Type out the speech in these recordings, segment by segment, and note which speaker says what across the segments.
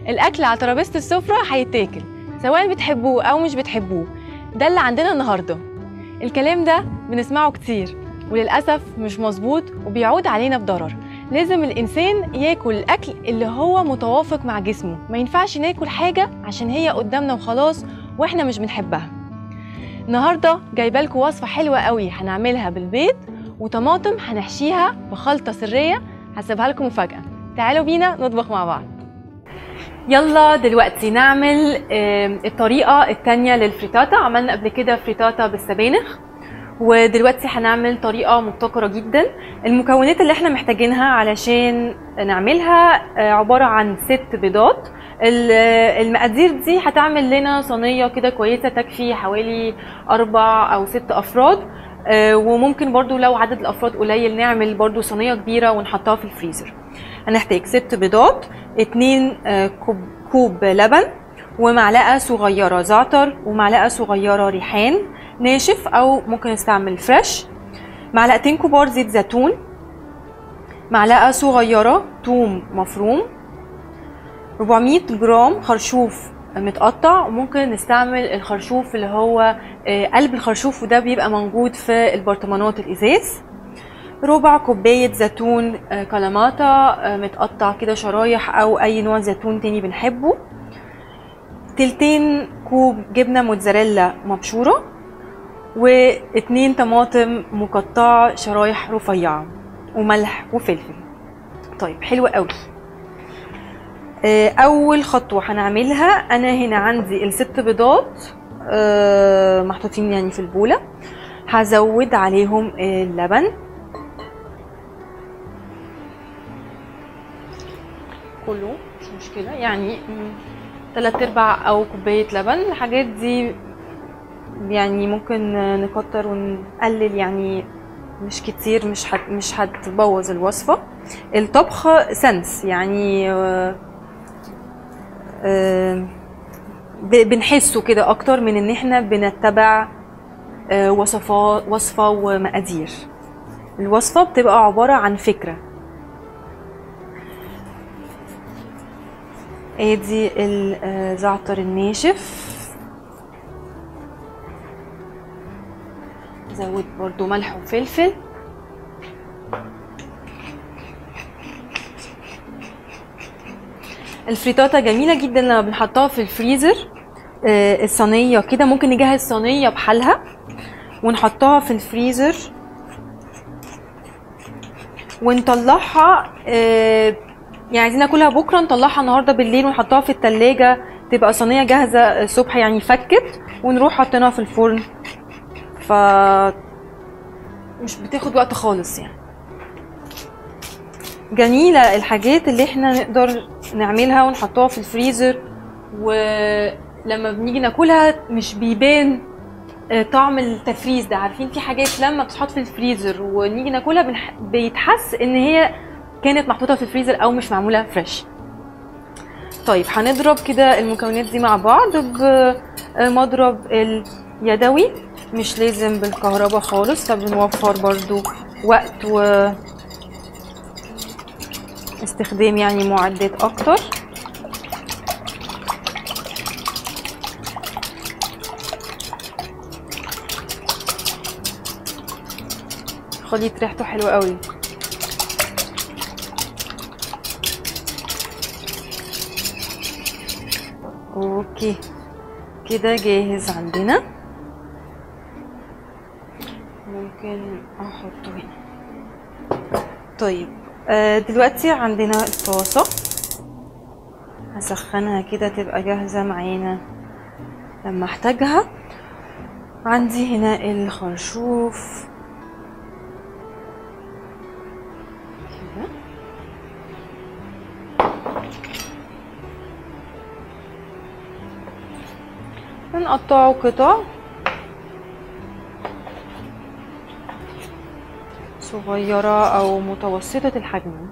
Speaker 1: الاكل على ترابيزه السفره هيتاكل سواء بتحبوه او مش بتحبوه ده اللي عندنا النهارده الكلام ده بنسمعه كتير وللاسف مش مظبوط وبيعود علينا بضرر لازم الانسان ياكل الاكل اللي هو متوافق مع جسمه ما ينفعش ناكل حاجه عشان هي قدامنا وخلاص واحنا مش بنحبها النهارده جايبه لكم وصفه حلوه قوي هنعملها بالبيض وطماطم هنحشيها بخلطه سريه هسيبها لكم مفاجاه تعالوا بينا نطبخ مع بعض يلا دلوقتي نعمل آم، الطريقه التانية للفريتاتا عملنا قبل كده فريتاتا بالسبانخ ودلوقتي هنعمل طريقه مبتكره جدا المكونات اللي احنا محتاجينها علشان نعملها آه، عباره عن ست بيضات ال- المقادير دي هتعمل لنا صينيه كده كويسه تكفي حوالي اربع او ست افراد آه، وممكن برضو لو عدد الافراد قليل نعمل برضو صينيه كبيره ونحطها في الفريزر هنحتاج ست بيضات اتنين آه، كوب, كوب لبن ومعلقه صغيره زعتر ومعلقه صغيره ريحان ناشف او ممكن نستعمل فريش معلقتين كبار زيت زيتون معلقه صغيره توم مفروم 400 جرام خرشوف متقطع وممكن نستعمل الخرشوف اللي هو آه، قلب الخرشوف وده بيبقى موجود في البرطمانات الازاز ربع كوباية زيتون آه، كلاماتا آه، متقطع كده شرايح او اي نوع زيتون تاني بنحبه تلتين كوب جبنة موتزاريلا مبشورة واتنين طماطم مقطعة شرايح رفيعة وملح وفلفل طيب حلو قوي آه، اول خطوه هنعملها انا هنا عندي الست بيضات آه، محطوطين يعني في البوله هزود عليهم اللبن كله مش مشكله يعني مم، تلات ارباع او كوبايه لبن الحاجات دي يعني ممكن نكتر ونقلل يعني مش كتير مش هت مش هتبوظ الوصفه الطبخ سنس يعني آه، آه، ب- بنحسه كده اكتر من ان احنا بنتبع آه، وصفات وصفه ومقادير الوصفه بتبقى عباره عن فكره ادي الزعتر الناشف زود برضو ملح وفلفل الفريتاتا جميلة جدا لما بنحطها في الفريزر آه، الصينية كده ممكن نجهز صينية بحالها ونحطها في الفريزر ونطلعها آه، يعني عايزين ناكلها بكرة نطلعها النهاردة بالليل ونحطها في التلاجة تبقى صينية جاهزة الصبح يعني فكت ونروح حاطينها في الفرن ف مش بتاخد وقت خالص يعني جميلة الحاجات اللي احنا نقدر نعملها ونحطها في الفريزر ولما بنيجي ناكلها مش بيبان آه، طعم التفريز ده عارفين في حاجات لما بتتحط في الفريزر ونيجي ناكلها بنح... بيتحس ان هي كانت محطوطة في الفريزر او مش معمولة فريش طيب هنضرب كده المكونات دي مع بعض بمضرب اليدوي مش لازم بالكهرباء خالص فبنوفر برضو وقت و استخدام يعني معدات اكتر خليط ريحته حلوه قوي اوكي كده جاهز عندنا ممكن احطه هنا طيب آه، دلوقتي عندنا الطاسة هسخنها كده تبقى جاهزة معانا لما احتاجها عندي هنا الخرشوف كده بنقطعه قطع صغيرة أو متوسطة الحجم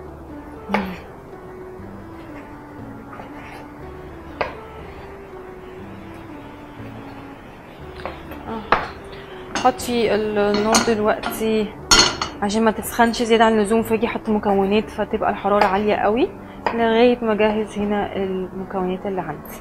Speaker 1: حطي النار دلوقتي عشان ما تسخنش زيادة عن اللزوم فاجي احط مكونات فتبقى الحرارة عالية قوي لغايه ما اجهز هنا المكونات اللي عندي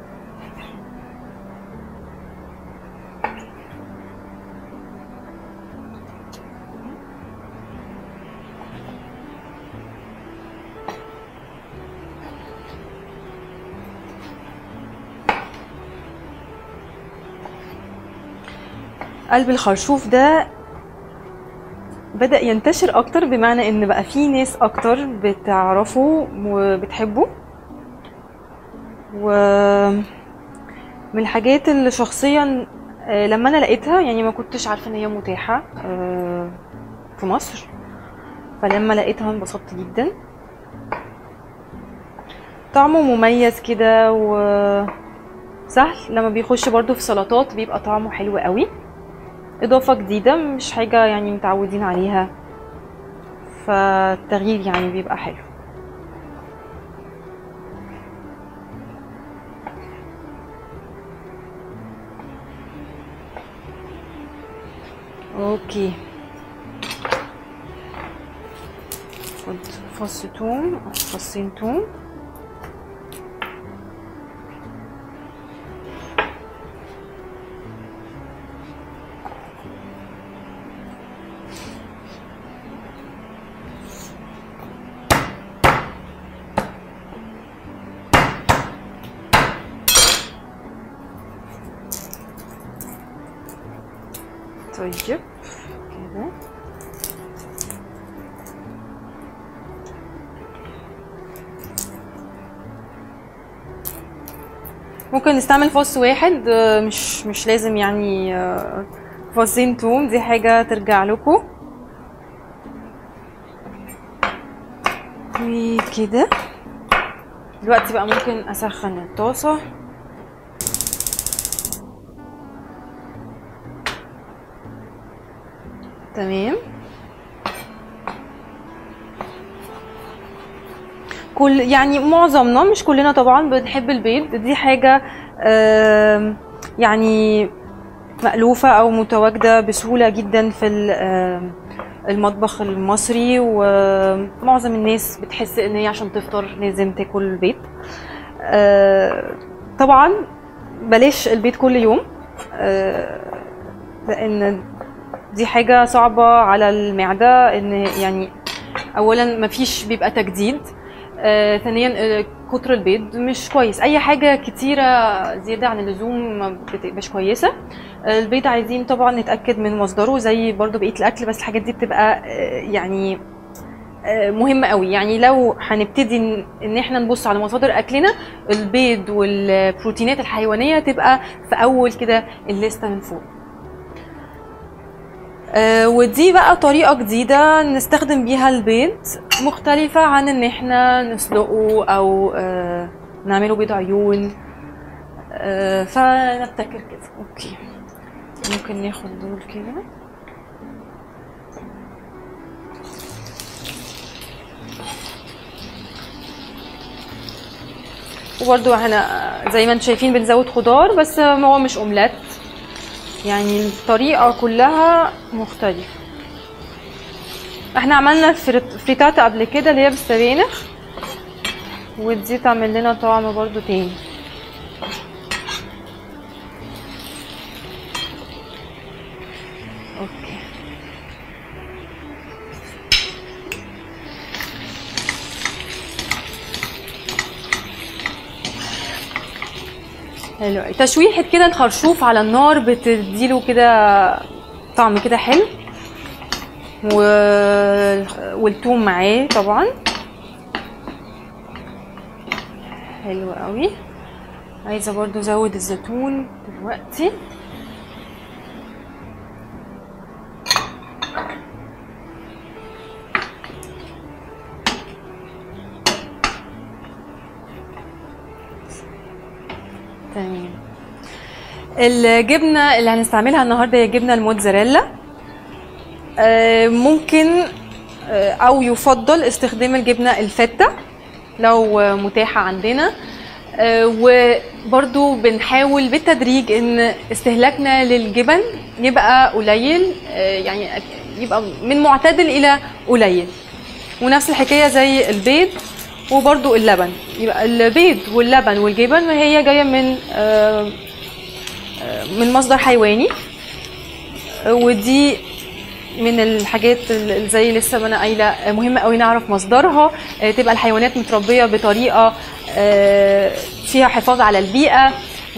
Speaker 1: قلب الخرشوف ده بدأ ينتشر أكتر بمعنى إن بقى في ناس أكتر بتعرفه وبتحبه و من الحاجات اللي شخصيا آه، لما أنا لقيتها يعني ما كنتش عارفة إن هي متاحة آه، في مصر فلما لقيتها انبسطت جدا طعمه مميز كده وسهل لما بيخش برضو في سلطات بيبقى طعمه حلو قوي اضافه جديده مش حاجه يعني متعودين عليها فالتغيير يعني بيبقى حلو اوكي خد فص توم او فصين توم طيب كده ممكن نستعمل فص واحد آه، مش مش لازم يعني آه، فصين توم دي حاجة ترجع لكم وكده دلوقتي بقى ممكن اسخن الطاسة تمام كل يعني معظمنا مش كلنا طبعا بنحب البيض دي حاجة آم، يعني مألوفة أو متواجدة بسهولة جدا في ال- آم، المطبخ المصري ومعظم الناس بتحس إن هي عشان تفطر لازم تاكل البيض آه، طبعا بلاش البيض كل يوم آه، لأن دي حاجة صعبة على المعدة ان يعني اولا مفيش بيبقى تجديد آه، ثانيا آه، كتر البيض مش كويس اي حاجة كتيرة زيادة عن اللزوم ما بتبقاش كويسة آه، البيض عايزين طبعا نتأكد من مصدره زي برضو بقية الاكل بس الحاجات دي بتبقى آه، يعني آه، مهمة قوي يعني لو هنبتدي ان إن احنا نبص على مصادر اكلنا البيض والبروتينات الحيوانية تبقى في اول كده الليستة من فوق آه، ودي بقى طريقة جديدة نستخدم بيها البيض مختلفة عن ان احنا نسلقه او آه، نعمله بيض عيون آه، فنبتكر كده اوكي ممكن ناخد دول كده وبرضو احنا زي ما انتم شايفين بنزود خضار بس هو مش اومليت يعني الطريقة كلها مختلفة احنا عملنا فريت- فريتاتا قبل كده اللي هي بالسبانخ ودي تعمل لنا طعم برضو تاني اوكي حلو تشويحة كده الخرشوف على النار بتديله كده طعم كده حلو و... والثوم معاه طبعا حلو قوي عايزه برضو ازود الزيتون دلوقتي تمام الجبنه اللي هنستعملها النهارده هي جبنه الموتزاريلا آه، ممكن آه، او يفضل استخدام الجبنه الفته لو آه، متاحه عندنا آه، وبرضو بنحاول بالتدريج ان استهلاكنا للجبن يبقى قليل آه، يعني يبقى من معتدل الى قليل ونفس الحكايه زي البيض وبرضو اللبن يبقى البيض واللبن والجبن هي جايه من آه، آه، من مصدر حيواني آه، ودي من الحاجات اللي زي لسه ما انا قايله مهم قوي نعرف مصدرها آه، تبقى الحيوانات متربيه بطريقه آه، فيها حفاظ على البيئه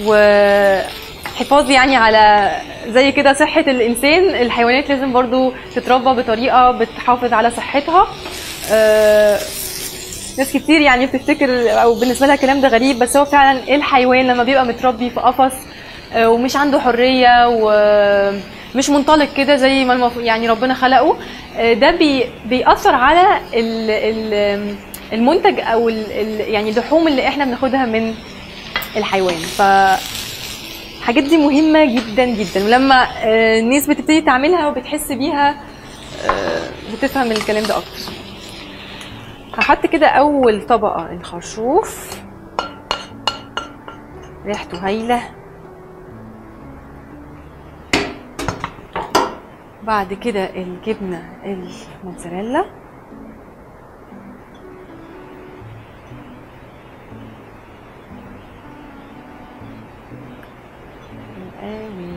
Speaker 1: وحفاظ يعني على زي كده صحه الانسان الحيوانات لازم برضو تتربى بطريقه بتحافظ على صحتها آه، ناس كتير يعني بتفتكر او بالنسبه لها الكلام ده غريب بس هو فعلا الحيوان لما بيبقى متربي في قفص آه، ومش عنده حريه ومش منطلق كده زي ما المف... يعني ربنا خلقه آه، ده بي... بيأثر على ال... ال... المنتج او ال... ال... يعني اللحوم اللي احنا بناخدها من الحيوان ف الحاجات دي مهمه جدا جدا ولما آه، الناس بتبتدي تعملها وبتحس بيها آه، بتفهم الكلام ده اكتر هحط كده اول طبقه الخرشوف ريحته هايله بعد كده الجبنه الموتزاريلا قوي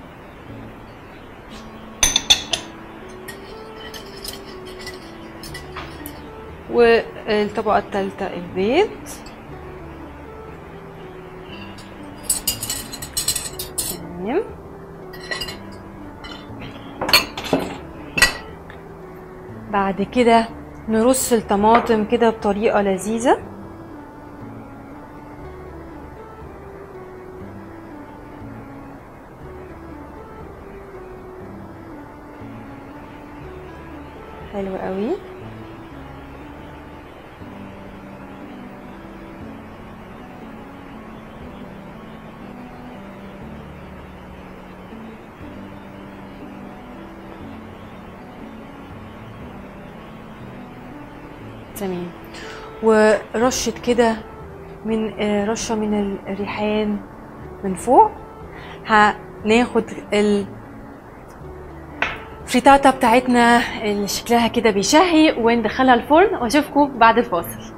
Speaker 1: والطبقة الثالثة البيض تمام بعد كده نرص الطماطم كده بطريقة لذيذة حلو قوي تمام ورشة كده من آه، رشة من الريحان من فوق هناخد الفريتاتا بتاعتنا اللي شكلها كده بيشهي وندخلها الفرن واشوفكم بعد الفاصل